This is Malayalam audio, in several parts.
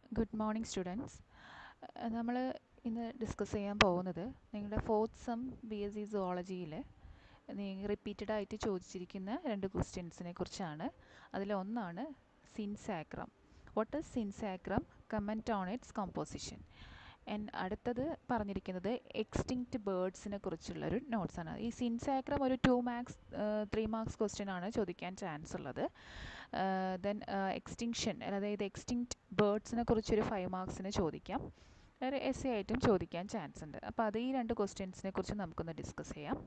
ഗുഡ് മോർണിംഗ് സ്റ്റുഡൻസ് നമ്മൾ ഇന്ന് ഡിസ്കസ് ചെയ്യാൻ പോകുന്നത് നിങ്ങളുടെ fourth sem B S C സുവോളജിയിൽ റിപ്പീറ്റഡ് ആയിട്ട് ചോദിച്ചിരിക്കുന്ന രണ്ട് ക്വസ്റ്റ്യൻസിനെ കുറിച്ചാണ് അതിലൊന്നാണ് synsacrum what is synsacrum comment on its composition and അടുത്തത് പറഞ്ഞിരിക്കുന്നത് എക്സ്റ്റിങ്ക്റ്റ് ബേർഡ്സിനെ കുറിച്ചുള്ളൊരു നോട്ട്സാണ് ഈ സിൻസാക്രം ഒരു two marks three marks question ആണ് ചോദിക്കാൻ ചാൻസ് ഉള്ളത് ദെൻ എക്സ്റ്റിങ്ഷൻ അതായത് എക്സ്റ്റിങ്ക്റ്റ് ബേർഡ്സിനെ കുറിച്ചൊരു ഫൈവ് മാർക്സിന് ചോദിക്കാം ഒരു എസ് എ ആയിട്ടും ചോദിക്കാൻ ചാൻസ് ഉണ്ട് അപ്പോൾ അത് ഈ രണ്ട് ക്വസ്റ്റ്യൻസിനെ കുറിച്ച് നമുക്കൊന്ന് ഡിസ്കസ് ചെയ്യാം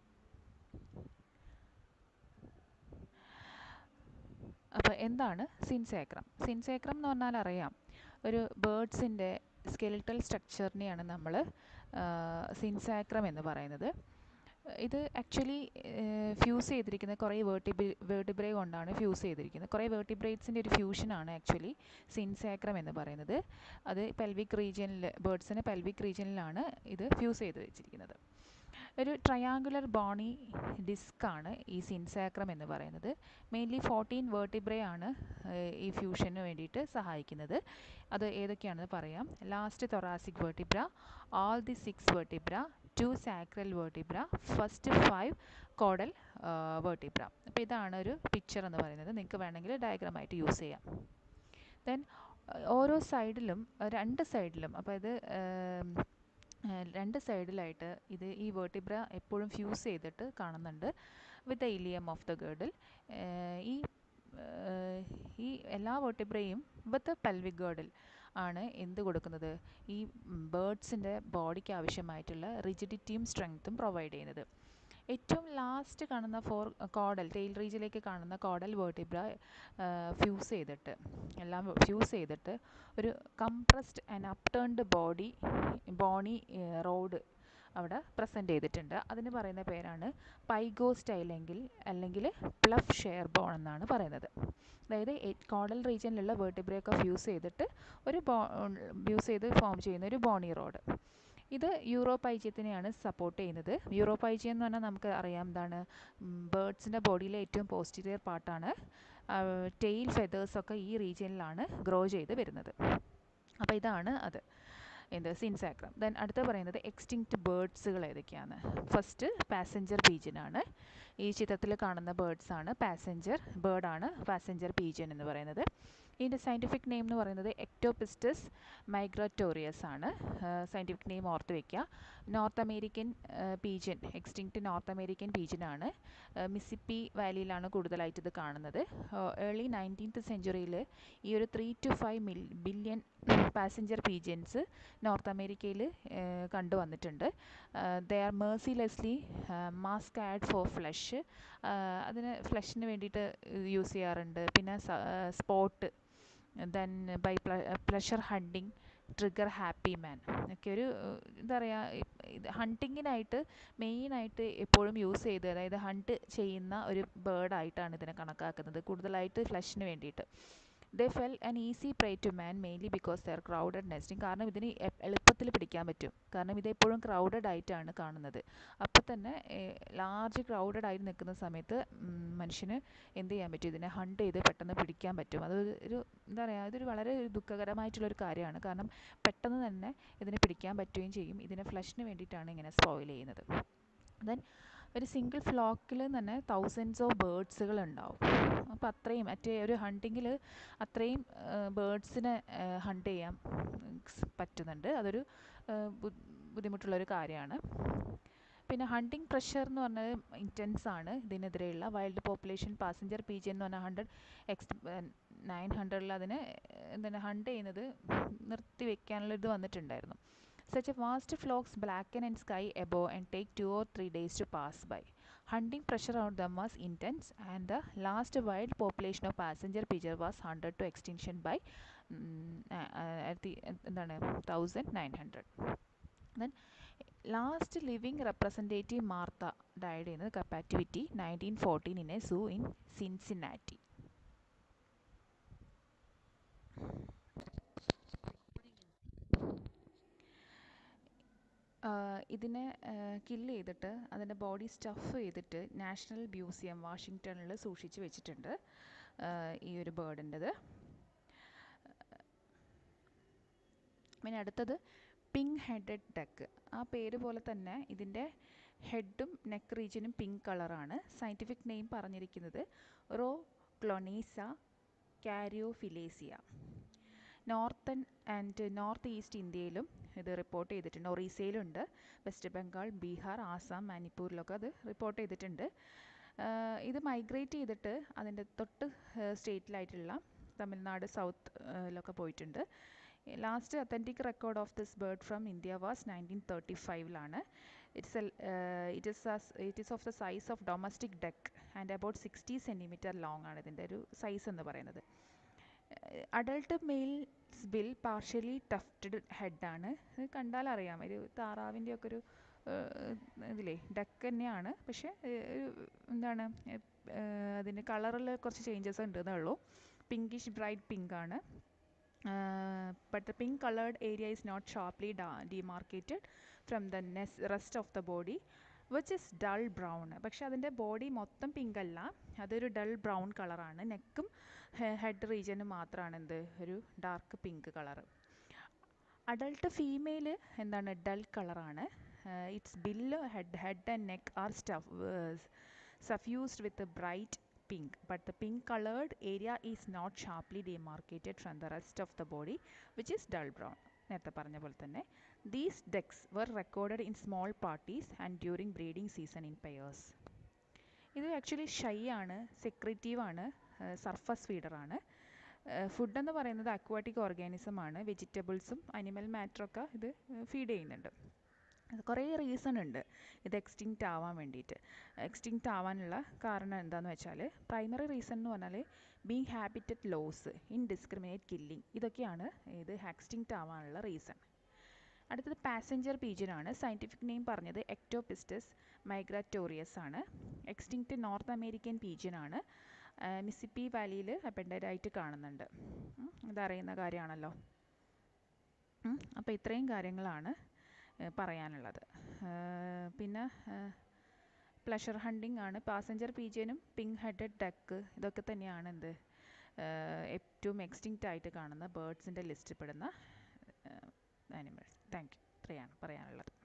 അപ്പോൾ എന്താണ് സിൻസേക്രം സിൻസേക്രം എന്ന് പറഞ്ഞാൽ അറിയാം ഒരു ബേർഡ്സിൻ്റെ സ്കെലിറ്റൽ സ്ട്രക്ചറിനെയാണ് നമ്മൾ സിൻസാക്രം എന്ന് പറയുന്നത് ഇത് ആക്ച്വലി ഫ്യൂസ് ചെയ്തിരിക്കുന്ന കുറേ വേർട്ടിബ്രി വേർട്ടിബ്രേ കൊണ്ടാണ് ഫ്യൂസ് ചെയ്തിരിക്കുന്നത് കുറേ വേർട്ടിബ്രേറ്റ്സിൻ്റെ ഒരു ഫ്യൂഷനാണ് ആക്ച്വലി സിൻസാക്രം എന്ന് പറയുന്നത് അത് പെൽവിക് റീജിയനിൽ ബേർഡ്സിന് പെൽവിക് റീജിയനിലാണ് ഇത് ഫ്യൂസ് ചെയ്ത് വെച്ചിരിക്കുന്നത് ഒരു ട്രയാങ്കുലർ ബോണി ഡിസ്ക്കാണ് ഈ സിൻസാക്രം എന്ന് പറയുന്നത് മെയിൻലി ഫോർട്ടീൻ വേർട്ടിബ്രേ ആണ് ഈ ഫ്യൂഷന് വേണ്ടിയിട്ട് സഹായിക്കുന്നത് അത് ഏതൊക്കെയാണെന്ന് പറയാം last thoracic vertebra all the six vertebra two sacral vertebra first five caudal vertebra അപ്പോൾ ഇതാണ് ഒരു പിക്ചർ എന്ന് പറയുന്നത് നിങ്ങൾക്ക് വേണമെങ്കിൽ ഡയഗ്രമായിട്ട് യൂസ് ചെയ്യാം ദെൻ ഓരോ സൈഡിലും രണ്ട് സൈഡിലും അപ്പോൾ ഇത് രണ്ട് സൈഡിലായിട്ട് ഇത് ഈ വേർട്ടിബ്ര എപ്പോഴും ഫ്യൂസ് ചെയ്തിട്ട് കാണുന്നുണ്ട് with the ilium of the girdle ഈ ഈ എല്ലാ വേർട്ടിബ്രയും വിത്ത് പെൽവിക് ഗേർഡിൽ ആണ് എന്ത് കൊടുക്കുന്നത് ഈ ബേർഡ്സിൻ്റെ ബോഡിക്ക് ആവശ്യമായിട്ടുള്ള റിജിഡിറ്റിയും സ്ട്രെങ്ത്തും പ്രൊവൈഡ് ചെയ്യുന്നത് ഏറ്റവും ലാസ്റ്റ് കാണുന്ന ഫോർ കോഡൽ ടെയിൽ റീജിലേക്ക് കാണുന്ന കോഡൽ വേർട്ടിബ്ര ഫ്യൂസ് ചെയ്തിട്ട് എല്ലാം ഫ്യൂസ് ചെയ്തിട്ട് ഒരു compressed and upturned body bony rod അവിടെ പ്രസൻറ്റ് ചെയ്തിട്ടുണ്ട് അതിന് പറയുന്ന പേരാണ് പൈഗോ സ്റ്റൈലെങ്കിൽ അല്ലെങ്കിൽ പ്ലഫ് ഷെയർ ബോൺ എന്നാണ് പറയുന്നത് അതായത് കോഡൽ റീജിയനിലുള്ള വേർട്ടിബ്രയൊക്കെ ഫ്യൂസ് ചെയ്തിട്ട് ഒരു ബോ ഫ്യൂസ് ചെയ്ത് ഫോം ചെയ്യുന്ന ഒരു ബോണി റോഡ് ഇത് യൂറോപൈജ്യത്തിനെയാണ് സപ്പോർട്ട് ചെയ്യുന്നത് യൂറോപൈജ്യം എന്ന് പറഞ്ഞാൽ നമുക്ക് അറിയാം എന്താണ് ബേർഡ്സിൻ്റെ ബോഡിയിലെ ഏറ്റവും പോസ്റ്റീരിയർ പാർട്ടാണ് ടെയിൽ ഫെതേഴ്സൊക്കെ ഈ റീജിയനിലാണ് ഗ്രോ ചെയ്ത് വരുന്നത് അപ്പോൾ ഇതാണ് അത് എന്ത് സിൻസാക്രം ദെൻ അടുത്ത പറയുന്നത് എക്സ്റ്റിങ്ക്റ്റ് ബേർഡ്സുകൾ ഏതൊക്കെയാണ് ഫസ്റ്റ് പാസഞ്ചർ പീജനാണ് ഈ ചിത്രത്തിൽ കാണുന്ന ബേർഡ്സ് ആണ് പാസഞ്ചർ ബേർഡാണ് പാസഞ്ചർ പീജൻ എന്ന് പറയുന്നത് ഇതിൻ്റെ സയൻറ്റിഫിക് നെയിം എന്ന് പറയുന്നത് എക്ടോപിസ്റ്റസ് മൈഗ്രറ്റോറിയസ് ആണ് സയൻറ്റിഫിക് നെയിം ഓർത്ത് വയ്ക്കുക north American pigeon extinct north American പീജനാണ് മിസിപ്പി വാലിയിലാണ് കൂടുതലായിട്ട് ഇത് കാണുന്നത് ഏർലി നയൻറ്റീൻത്ത് സെഞ്ചുറിയിൽ ഈ ഒരു three to five mil billion passenger pigeons north അമേരിക്കയിൽ കണ്ടുവന്നിട്ടുണ്ട് they are mercilessly massacred for flesh അതിന് ഫ്ലഷിന് വേണ്ടിയിട്ട് യൂസ് ചെയ്യാറുണ്ട് പിന്നെ sport then by pleasure hunting trigger happy man ഒക്കെ ഒരു എന്താ പറയുക ഹണ്ടിങ്ങിനായിട്ട് മെയിനായിട്ട് എപ്പോഴും യൂസ് ചെയ്ത് അതായത് ഹണ്ട് ചെയ്യുന്ന ഒരു ബേർഡായിട്ടാണ് ഇതിനെ കണക്കാക്കുന്നത് കൂടുതലായിട്ട് ഫ്ലഷിന് വേണ്ടിയിട്ട് they fell an easy prey to man mainly because their crowded nesting കാരണം ഇതിന് എളുപ്പത്തിൽ പിടിക്കാൻ പറ്റും കാരണം ഇതെപ്പോഴും ക്രൗഡഡ് ആയിട്ടാണ് കാണുന്നത് അപ്പോൾ തന്നെ ലാർജ് ക്രൗഡഡ് ആയി നിൽക്കുന്ന സമയത്ത് മനുഷ്യന് എന്ത് ചെയ്യാൻ പറ്റും ഇതിനെ ഹണ്ട് ചെയ്ത് പെട്ടെന്ന് പിടിക്കാൻ പറ്റും അത് ഒരു എന്താ പറയുക ഇതൊരു വളരെ ദുഃഖകരമായിട്ടുള്ളൊരു കാര്യമാണ് കാരണം പെട്ടെന്ന് തന്നെ ഇതിനെ പിടിക്കാൻ പറ്റുകയും ചെയ്യും ഇതിനെ ഫ്ലഷിന് വേണ്ടിയിട്ടാണ് ഇങ്ങനെ സ്പോയിൽ ചെയ്യുന്നത് ദെൻ ഒരു സിംഗിൾ ഫ്ലോക്കിൽ തന്നെ തൗസൻഡ്സ് ഓഫ് ബേർഡ്സുകൾ ഉണ്ടാവും അപ്പോൾ അത്രയും മറ്റേ ഒരു ഹണ്ടിങ്ങിൽ അത്രയും ബേർഡ്സിനെ ഹണ്ട് ചെയ്യാൻ പറ്റുന്നുണ്ട് അതൊരു ബുദ്ധിമുട്ടുള്ളൊരു കാര്യമാണ് പിന്നെ ഹണ്ടിങ് പ്രഷർ എന്ന് പറഞ്ഞത് ഇൻറ്റൻസ് ആണ് ഇതിനെതിരെയുള്ള wild population passenger pigeon എന്ന് പറഞ്ഞാൽ ഹൺഡ്രഡ് എക്സ് നയൻ ഹൺഡ്രഡിൽ അതിനെ എന്താണ് ഹണ്ട് ചെയ്യുന്നത് നിർത്തി വെക്കാനുള്ള ഇത് വന്നിട്ടുണ്ടായിരുന്നു Such a vast flocks blacken and sky above and take two or three days to pass by. Hunting pressure on them was intense, and the last wild population of passenger pigeon was hunted to extinction by um, uh, at the എന്താണ് thousand nine hundred then last living representative Martha died ചെയ്യുന്നത് captivity nineteen fourteen in a zoo in Cincinnati ഇതിനെ കില്ല് ചെയ്തിട്ട് അതിൻ്റെ ബോഡി സ്റ്റഫ് ചെയ്തിട്ട് നാഷണൽ മ്യൂസിയം വാഷിങ്ടണിൽ സൂക്ഷിച്ച് വെച്ചിട്ടുണ്ട് ഈ ഒരു ബേർഡിൻ്റെത് പിന്നെ അടുത്തത് പിങ്ക് ഹെഡഡ് ഡക്ക് ആ പേര് പോലെ തന്നെ ഇതിൻ്റെ ഹെഡും നെക്ക് റീജിയനും പിങ്ക് കളറാണ് സയൻറ്റിഫിക് നെയിം പറഞ്ഞിരിക്കുന്നത് Rhodonessa caryophyllacea northern and north east ഇന്ത്യയിലും ഇത് റിപ്പോർട്ട് ചെയ്തിട്ടുണ്ട് ഒറീസയിലുണ്ട് വെസ്റ്റ് ബംഗാൾ ബീഹാർ ആസാം മണിപ്പൂരിലൊക്കെ അത് റിപ്പോർട്ട് ചെയ്തിട്ടുണ്ട് ഇത് മൈഗ്രേറ്റ് ചെയ്തിട്ട് അതിൻ്റെ തൊട്ട് സ്റ്റേറ്റിലായിട്ടുള്ള തമിഴ്നാട് സൗത്തിലൊക്കെ പോയിട്ടുണ്ട് last authentic record of this bird from India was nineteen thirty ഫൈവിലാണ് it's a it is it is of the size of domestic duck and about sixty centimetre long ആണ് ഇതിൻ്റെ ഒരു സൈസ് എന്ന് പറയുന്നത് adult males bill partially tufted ഹെഡാണ് ഇത് കണ്ടാൽ അറിയാം ഒരു താറാവിൻ്റെ ഒക്കെ ഒരു ഇതിലേ ഡക്ക് തന്നെയാണ് പക്ഷേ ഒരു എന്താണ് അതിൻ്റെ കളറിൽ കുറച്ച് ചേഞ്ചസ് ഉണ്ടെന്നേ ഉള്ളൂ പിങ്കിഷ് ബ്രൈറ്റ് പിങ്ക് ആണ് but the pink coloured area is not sharply demarcated from the ness rest of the body which is dull brown പക്ഷേ അതിൻ്റെ ബോഡി മൊത്തം പിങ്ക് അല്ല അതൊരു ഡൾ ബ്രൗൺ കളറാണ് നെക്കും ഹെഡ് റീജിയനും മാത്രമാണ് എന്ത് ഒരു dark pink colour adult female എന്താണ് ഡൾ കളറാണ് it's bill head head and neck are stuff suffused with bright pink but the pink colored area is not sharply demarcated from the rest of the body which is dull brown നേരത്തെ പറഞ്ഞ പോലെ തന്നെ these ducks were recorded in small parties and during breeding season in pairs ഇത് ആക്ച്വലി ഷൈ ആണ് സെക്രറ്റീവ് ആണ് സർഫസ് ഫീഡറാണ് ഫുഡ് എന്ന് പറയുന്നത് അക്വാട്ടിക് ഓർഗാനിസം ആണ് വെജിറ്റബിൾസും അനിമൽ മാറ്ററൊക്കെ ഇത് ഫീഡ് ചെയ്യുന്നുണ്ട് കുറേ റീസൺ ഉണ്ട് ഇത് എക്സ്റ്റിങ്ക്റ്റ് ആവാൻ വേണ്ടിയിട്ട് എക്സ്റ്റിങ്ക്റ്റ് ആവാനുള്ള കാരണം എന്താണെന്ന് വെച്ചാൽ പ്രൈമറി റീസൺ എന്ന് പറഞ്ഞാൽ being habitat loss indiscriminate killing ഇതൊക്കെയാണ് ഇത് എക്സ്റ്റിങ്ക്റ്റ് ആവാനുള്ള റീസൺ അടുത്തത് പാസഞ്ചർ പീജിയനാണ് സയൻറ്റിഫിക് നെയിം പറഞ്ഞത് എക്ടോപിസ്റ്റസ് മൈഗ്രാറ്റോറിയസ് ആണ് എക്സ്റ്റിങ്ക്റ്റ് നോർത്ത് അമേരിക്കൻ പീജിയനാണ് മിസിപ്പി വാലിയിൽ അപ്പൻഡായിട്ട് കാണുന്നുണ്ട് ഇതറിയുന്ന കാര്യമാണല്ലോ അപ്പോൾ ഇത്രയും കാര്യങ്ങളാണ് പറയാനുള്ളത് പിന്നെ പ്ലഷർ ഹണ്ടിങ് ആണ് പാസഞ്ചർ പീജിയനും പിങ്ക് ഹെഡഡ് ഡക്ക് ഇതൊക്കെ തന്നെയാണ് എന്ത് ഏറ്റവും എക്സ്റ്റിങ്ക്റ്റ് ആയിട്ട് കാണുന്ന ബേർഡ്സിൻ്റെ ലിസ്റ്റിൽ പെടുന്ന ആനിമൽസ് താങ്ക് യു ഇത്രയാണ് പറയാനുള്ളത്